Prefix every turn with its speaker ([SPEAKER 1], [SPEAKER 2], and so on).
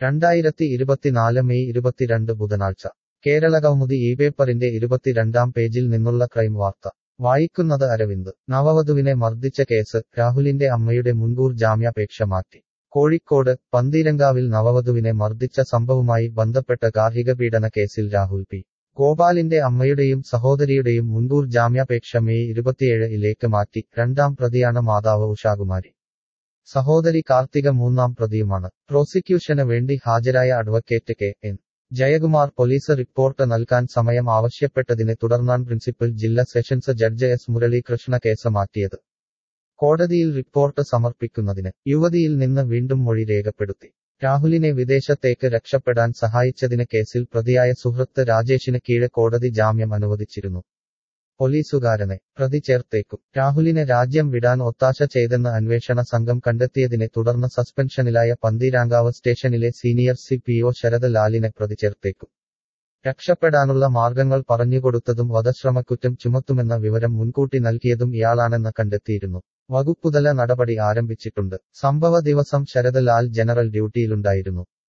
[SPEAKER 1] രണ്ടായിരത്തി ഇരുപത്തിനാല് മെയ് ഇരുപത്തിരണ്ട് ബുധനാഴ്ച കേരള കൗമുദി ഈ പേപ്പറിന്റെ ഇരുപത്തിരണ്ടാം പേജിൽ നിന്നുള്ള ക്രൈം വാർത്ത വായിക്കുന്നത് അരവിന്ദ് നവവധുവിനെ മർദ്ദിച്ച കേസ് രാഹുലിന്റെ അമ്മയുടെ മുൻകൂർ ജാമ്യാപേക്ഷ മാറ്റി കോഴിക്കോട് പന്തീരങ്കാവിൽ നവവധുവിനെ മർദ്ദിച്ച സംഭവവുമായി ബന്ധപ്പെട്ട ഗാർഹിക പീഡന കേസിൽ രാഹുൽ പി ഗോപാലിന്റെ അമ്മയുടെയും സഹോദരിയുടെയും മുൻകൂർ ജാമ്യാപേക്ഷ മെയ് ഇരുപത്തിയേഴ് ഇലേക്ക് മാറ്റി രണ്ടാം പ്രതിയാണ് മാതാവ് ഉഷാകുമാരി സഹോദരി കാർത്തിക മൂന്നാം പ്രതിയുമാണ് പ്രോസിക്യൂഷന് വേണ്ടി ഹാജരായ advocate K N Jayakumar police report നൽകാൻ സമയം ആവശ്യപ്പെട്ടതിനെ തുടർന്നാണ് പ്രിൻസിപ്പൽ ജില്ലാ sessions judge S Muralikrishna case മാറ്റിയത് കോടതിയിൽ റിപ്പോർട്ട് സമർപ്പിക്കുന്നതിന് യുവതിയിൽ നിന്ന് വീണ്ടും മൊഴി രേഖപ്പെടുത്തി രാഹുലിനെ വിദേശത്തേക്ക് രക്ഷപ്പെടാൻ സഹായിച്ചതിന് കേസിൽ പ്രതിയായ സുഹൃത്ത് രാജേഷിന് കീഴെ കോടതി ജാമ്യം അനുവദിച്ചിരുന്നു പോലീസുകാരനെ പ്രതി ചേർത്തേക്കും രാഹുലിനെ രാജ്യം വിടാൻ ഒത്താശ ചെയ്തെന്ന് അന്വേഷണ സംഘം കണ്ടെത്തിയതിനെ തുടർന്ന് സസ്പെൻഷനിലായ പന്തീരാങ്കാവ് സ്റ്റേഷനിലെ senior C P O Sarath ലാലിനെ പ്രതി ചേർത്തേക്കും രക്ഷപ്പെടാനുള്ള മാർഗങ്ങൾ പറഞ്ഞുകൊടുത്തതും വധശ്രമക്കുറ്റം ചുമത്തുമെന്ന വിവരം മുൻകൂട്ടി നൽകിയതും ഇയാളാണെന്ന് കണ്ടെത്തിയിരുന്നു വകുപ്പുതല നടപടി ആരംഭിച്ചിട്ടുണ്ട് സംഭവ ദിവസം ശരത് ലാൽ ജനറൽ ഡ്യൂട്ടിയിലുണ്ടായിരുന്നു